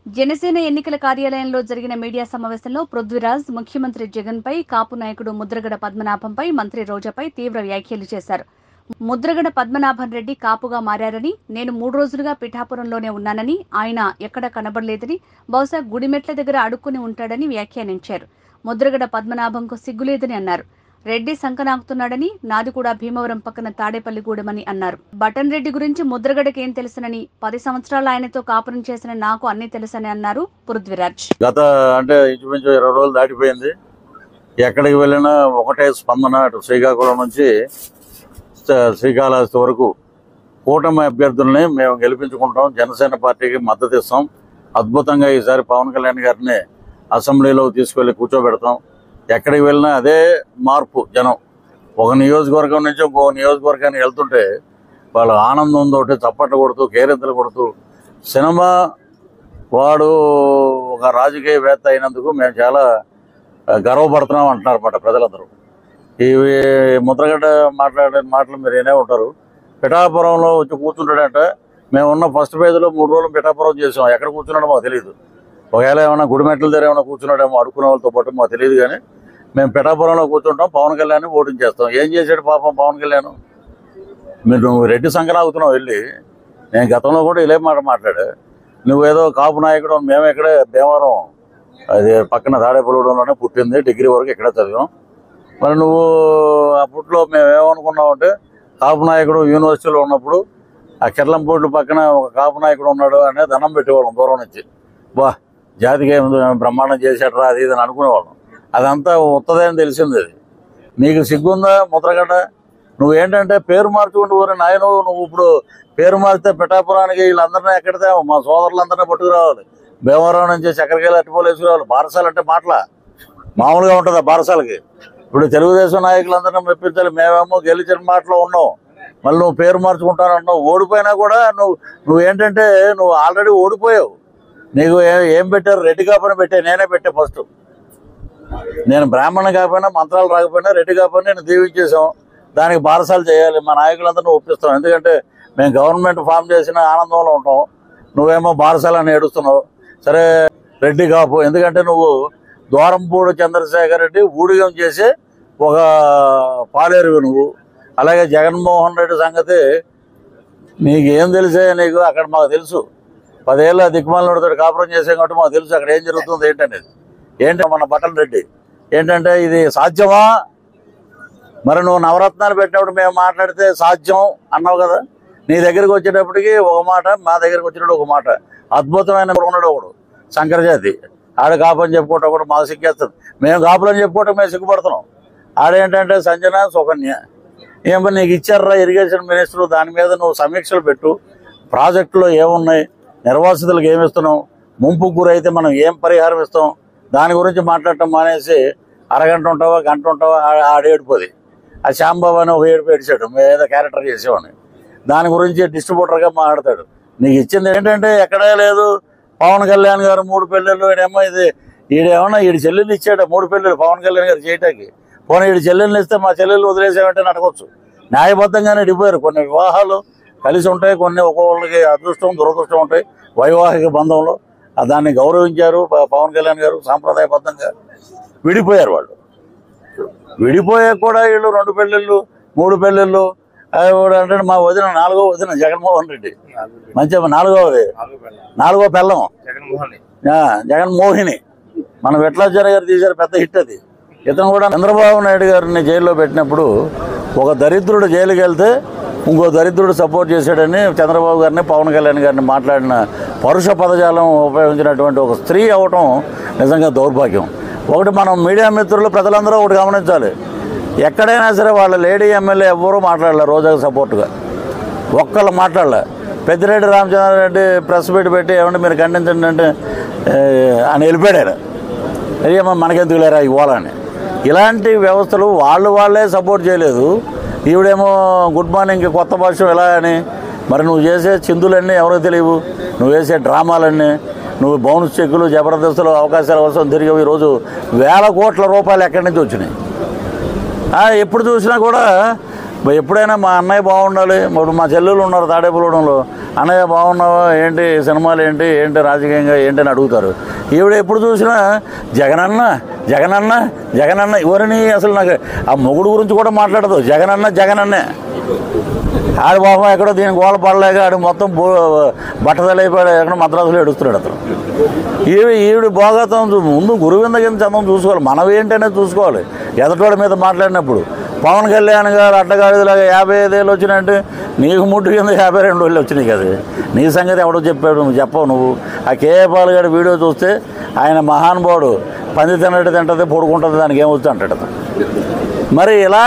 జనసేన ఎన్నికల కార్యాలయంలో జరిగిన మీడియా సమావేశంలో పృథ్వీరాజ్ ముఖ్యమంత్రి జగన్ పై కాపు నాయకుడు ముద్రగడ పద్మనాభంపై మంత్రి రోజాపై తీవ్ర వ్యాఖ్యలు చేశారు ముద్రగడ పద్మనాభన్ రెడ్డి కాపుగా మారారని నేను మూడు రోజులుగా పిఠాపురంలోనే ఉన్నానని ఆయన ఎక్కడ కనబడలేదని బహుశా గుడిమెట్ల దగ్గర అడుక్కుని ఉంటాడని వ్యాఖ్యానించారు ముద్రగడ పద్మనాభంకు సిగ్గులేదని అన్నారు రెడ్డి సంకనాకుతున్నాడని నాది కూడా భీమవరం పక్కన తాడేపల్లిగూడెమని అన్నారు బటన్ రెడ్డి గురించి ముద్రగడకి ఏం తెలుసునని పది సంవత్సరాలు ఆయనతో కాపురం చేసిన నాకు అన్ని తెలుసని అన్నారు పృథ్వీరాజ్ గత అంటే ఇంచుమించు ఇరవై రోజులు దాటిపోయింది ఎక్కడికి వెళ్ళినా ఒకటే స్పందన అటు శ్రీకాకుళం నుంచి శ్రీ- శ్రీకాళహస్తి వరకు కూటమి అభ్యర్థుల్ని మేము గెలిపించుకుంటాం జనసేన పార్టీకి మద్దతు ఇస్తాం అద్భుతంగా ఈసారి పవన్ కళ్యాణ్ గారిని అసెంబ్లీలో తీసుకెళ్లి కూర్చోబెడతాం ఎక్కడికి వెళ్ళినా అదే మార్పు జనం ఒక నియోజకవర్గం నుంచి ఇంకో నియోజకవర్గానికి వెళ్తుంటే వాళ్ళ ఆనందంతో చప్పట్లు కొడుతూ కేరింతలు కొడుతూ సినిమా వాడు ఒక రాజకీయవేత్త అయినందుకు మేము చాలా ఆ, గర్వపడుతున్నాం అంటున్నారు అన్నమాట ప్రజలందరూ ఇవి ముద్రగడ్డ మాట్లాడే మాటలు మీరు వినే ఉంటారు పిఠాపురంలో వచ్చి కూర్చుంటాడంట మేము ఉన్న ఫస్ట్ పేజీలో మూడు రోజులు పిఠాపురం చేసాం ఎక్కడ కూర్చున్నాడో మాకు తెలియదు ఒకవేళ ఏమైనా గుడిమెట్ల దగ్గర ఏమైనా కూర్చున్నాడేమో అడుక్కునే వాళ్ళతో పాటు మాకు తెలియదు కానీ మేము పిఠాపురంలో కూర్చుంటాం పవన్ కళ్యాణ్ ఓటింగ్ చేస్తాం ఏం చేశాడు పాపం పవన్ కళ్యాణ్ మీరు నువ్వు రెడ్డి సంకరాగుతున్నావు వెళ్ళి నేను గతంలో కూడా ఇలే మాట మాట్లాడా నువ్వేదో కాపు నాయకుడు మేము ఇక్కడే భీమవరం అది పక్కన తాడేపల్లిగూడెంలోనే పుట్టింది డిగ్రీ వరకు ఇక్కడే చదివాం మరి నువ్వు అప్పట్లో మేము ఏమనుకున్నామంటే కాపు నాయకుడు యూనివర్సిటీలో ఉన్నప్పుడు ఆ కిర్లంపూడి పక్కన ఒక కాపు నాయకుడు ఉన్నాడు అనే దండం పెట్టేవాళ్ళం దూరం నుంచి బా జాతికి ఏం బ్రహ్మాండం చేసేట్రా అది ఇది అని అనుకునేవాళ్ళం అదంతా ఉత్తదే అని తెలిసింది అది నీకు సిగ్గుందా ముద్రగడ్డ నువ్వేంటంటే పేరు మార్చుకుంటూ ఊరే నాయన నువ్వు ఇప్పుడు పేరు మారితే పిఠాపురానికి వీళ్ళందరినీ ఎక్కడితే మా సోదరులందరినీ పట్టుకురావాలి భీమవరం నుంచి చక్కెరకాయలు అట్టుపోలు వేసుకురావాలి బారసాలు అంటే మాటల మామూలుగా ఉంటుంది బారసాలకి ఇప్పుడు తెలుగుదేశం నాయకులందరినీ మెప్పించాలి మేమేమో గెలిచిన మాటలో ఉన్నాం మళ్ళీ నువ్వు పేరు మార్చుకుంటానంటున్నావు ఓడిపోయినా కూడా నువ్వు నువ్వేంటంటే నువ్వు ఆల్రెడీ ఓడిపోయావు నీకు ఏ- ఏం పెట్టారు రెడ్డి కాపని పెట్టే నేనే పెట్టే ఫస్ట్ నేను బ్రాహ్మణ కాకపోయినా మంత్రాలు రాకపోయినా రెడ్డి కాకపోయినా నేను దీవించేసాం దానికి బారసాలు చేయాలి మా నాయకులందరినీ ఒప్పిస్తాం ఎందుకంటే మేము గవర్నమెంట్ ఫామ్ చేసిన ఆనందంలో ఉంటాం నువ్వేమో బారసాలని ఏడుస్తున్నావు సరే రెడ్డి కాపు ఎందుకంటే నువ్వు ద్వారంపూడి చంద్రశేఖర్ రెడ్డి ఊడిగం చేసి ఒక పాలేరువి నువ్వు అలాగే జగన్మోహన్ రెడ్డి సంగతి నీకు ఏం తెలిసే నీకు అక్కడ మాకు తెలుసు పదేళ్ళ దిక్కుమాలతో కాపురం చేసాం కాబట్టి మాకు తెలుసు అక్కడ ఏం జరుగుతుంది ఏంటనేది ఏంటి మన బట్టల రెడ్డి ఏంటంటే ఇది సాధ్యమా మరి నువ్వు నవరత్నాలు పెట్టినప్పుడు మేము మాట్లాడితే సాధ్యం అన్నావు కదా నీ దగ్గరికి వచ్చేటప్పటికి ఒక మాట మా దగ్గరికి వచ్చినప్పుడు ఒక మాట అద్భుతమైన ఉన్నాడు ఒకడు శంకరజాతి ఆడ కాపని చెప్పుకోవటం కూడా మాకు సిగ్గేస్తుంది మేము కాపులని చెప్పుకోవటం మేము సిగ్గుపడుతున్నాం ఆడేంటంటే సంజన సుకన్య ఏమో నీకు ఇచ్చారా ఇరిగేషన్ మినిస్టర్ దాని మీద నువ్వు సమీక్షలు పెట్టు ప్రాజెక్టులో ఏమున్నాయి నిర్వాసితులకు ఏమి ఇస్తున్నాం ముంపు గురైతే మనం ఏం పరిహారం ఇస్తాం దాని గురించి మాట్లాడటం మానేసి అరగంట ఉంటావా గంట ఉంటావా ఆ- ఆడేడిపోది ఆ శ్యాంబాబు అని ఒక ఏడుపు ఏడిచాడు మేము ఏదో క్యారెక్టర్ చేసేవాడిని దాని గురించి డిస్ట్రిబ్యూటర్గా మాట్లాడతాడు నీకు ఇచ్చింది ఏంటంటే ఎక్కడే లేదు పవన్ కళ్యాణ్ గారు మూడు పెళ్ళిళ్ళు ఈడేమో ఇది ఈడేమన్నా ఈడి చెల్లెలు ఇచ్చాడు మూడు పెళ్ళిళ్ళు పవన్ కళ్యాణ్ గారు చేయటానికి పోనీ ఈడి చెల్లెళ్ళు ఇస్తే మా చెల్లెళ్ళు వదిలేసామంటే నడకొచ్చు న్యాయబద్ధంగానే ఇడిపోయారు కొన్ని వివాహాలు కలిసి ఉంటాయి కొన్ని ఒక్కొక్కరికి అదృష్టం దురదృష్టం ఉంటాయి వైవాహిక బంధంలో ఆ దాన్ని గౌరవించారు ప- పవన్ కళ్యాణ్ గారు సాంప్రదాయబద్ధంగా విడిపోయారు వాళ్ళు విడిపోయాక కూడా వీళ్ళు రెండు పెళ్ళిళ్ళు మూడు పెళ్ళిళ్ళు అవి కూడా అంటే మా వదిన నాలుగో వదిన జగన్మోహన్ రెడ్డి మంచిగా నాలుగోది నాలుగో పెళ్ళం జగన్మోహన్ ఆ, జగన్మోహిని మన విట్లాచార్య గారు తీశారు పెద్ద హిట్ అది ఇతను కూడా చంద్రబాబు నాయుడు గారిని జైల్లో పెట్టినప్పుడు ఒక దరిద్రుడు జైలుకి వెళ్తే ఇంకో దరిద్రుడు సపోర్ట్ చేశాడని చంద్రబాబు గారిని పవన్ కళ్యాణ్ గారిని మాట్లాడిన పరుష పదజాలం ఉపయోగించినటువంటి ఒక స్త్రీ అవటం నిజంగా దౌర్భాగ్యం ఒకటి మనం మీడియా మిత్రులు ప్రజలందరూ ఒకటి గమనించాలి ఎక్కడైనా సరే వాళ్ళ లేడీ ఎమ్మెల్యే ఎవ్వరూ మాట్లాడలే రోజాకు సపోర్ట్గా ఒక్కళ్ళు మాట్లాడలే పెద్దిరెడ్డి రామచంద్రారెడ్డి ప్రెస్ మీట్ పెట్టి ఏమంటే మీరు ఖండించండి అంటే ఏ, అని వెళ్ళిపోయాడు అయ్యమ్మ మనకెందుకు లేరా ఇవ్వాలని ఇలాంటి వ్యవస్థలు వాళ్ళు వాళ్ళే సపోర్ట్ చేయలేదు ఈవిడేమో గుడ్ మార్నింగ్ కొత్త భాష ఎలా అని మరి నువ్వు చేసే చిందులన్నీ ఎవరికి తెలియవు నువ్వు వేసే డ్రామాలన్నీ నువ్వు బౌన్స్ చెక్కులు జబర్దస్తులు అవకాశాల కోసం తిరిగి ఈరోజు వేల కోట్ల రూపాయలు ఎక్కడి నుంచి వచ్చినాయి ఆ, ఎప్పుడు చూసినా కూడా ఎప్పుడైనా మా అన్నయ్య బాగుండాలి ఇప్పుడు మా చెల్లెలు ఉన్నారు తాడేపులూడంలో అన్నయ్య బాగున్నావా ఏంటి సినిమాలు ఏంటి ఏంటి రాజకీయంగా ఏంటి అని అడుగుతారు ఈవిడ ఎప్పుడు చూసినా జగనన్న జగనన్న జగనన్న ఎవరిని అసలు నాకు ఆ మొగుడు గురించి కూడా మాట్లాడదు జగనన్న జగనన్నే ఆడు పాపం ఎక్కడో దీని గోల పడలేక ఆడు మొత్తం బో- బట్టతలైపోయాడు ఎక్కడ మద్రాసులో ఏడుస్తున్నాడు అతను ఈవి ఈవిడ భోగతం చూ- ముందు గురువింద కింద చందం చూసుకోవాలి మనం ఏంటనేది చూసుకోవాలి ఎదటోడి మీద మాట్లాడినప్పుడు పవన్ కళ్యాణ్ గారు అడ్డగాడిలాగా యాభై ఐదేళ్ళు వచ్చినాయంటే నీకు ముట్టు కింద యాభై రెండు వేలు వచ్చినాయి కదా నీ సంగతి ఎవడో చెప్పాడు నువ్వు చెప్పవు నువ్వు ఆ కేఏ పాల్ గారి వీడియో చూస్తే ఆయన మహానుభావుడు పంది తిన్నట్టు తింటది పడుకుంటుంది దానికి ఏమొచ్చు అంటాడు అతను. మరి ఇలా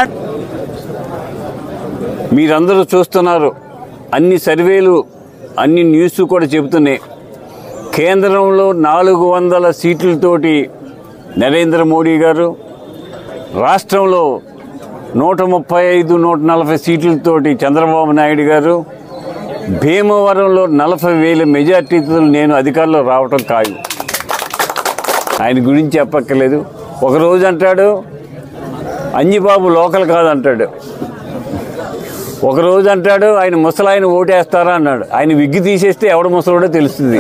మీరందరూ చూస్తున్నారు అన్ని సర్వేలు అన్ని న్యూస్ కూడా చెబుతున్నాయి కేంద్రంలో నాలుగు వందల సీట్లతోటి నరేంద్ర మోడీ గారు రాష్ట్రంలో నూట ముప్పై ఐదు నూట నలభై సీట్లతోటి చంద్రబాబు నాయుడు గారు భీమవరంలో నలభై వేల మెజార్టీతో నేను అధికారంలో రావటం ఖాయం ఆయన గురించి చెప్పక్కర్లేదు ఒకరోజు అంటాడు అంజిబాబు లోకల్ కాదంటాడు ఒక రోజు అంటాడు ఆయన ముసలాయన ఓటేస్తారా అన్నాడు ఆయన విగ్గి తీసేస్తే ఎవడ ముసలోడో తెలుస్తుంది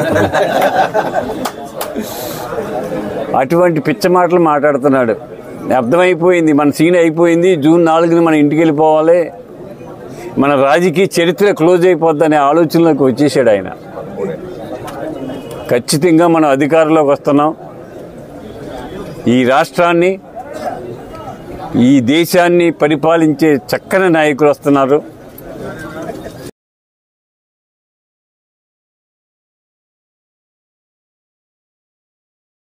అటువంటి పిచ్చ మాటలు మాట్లాడుతున్నాడు అర్థమైపోయింది మన సీన్ అయిపోయింది జూన్ నాలుగుని మన ఇంటికి వెళ్ళిపోవాలి మన రాజకీయ చరిత్ర క్లోజ్ అయిపోద్దనే ఆలోచనలోకి వచ్చేసాడు ఆయన ఖచ్చితంగా మనం అధికారంలోకి వస్తున్నాం ఈ రాష్ట్రాన్ని ఈ దేశాన్ని పరిపాలించే చక్కని నాయకులు వస్తున్నారు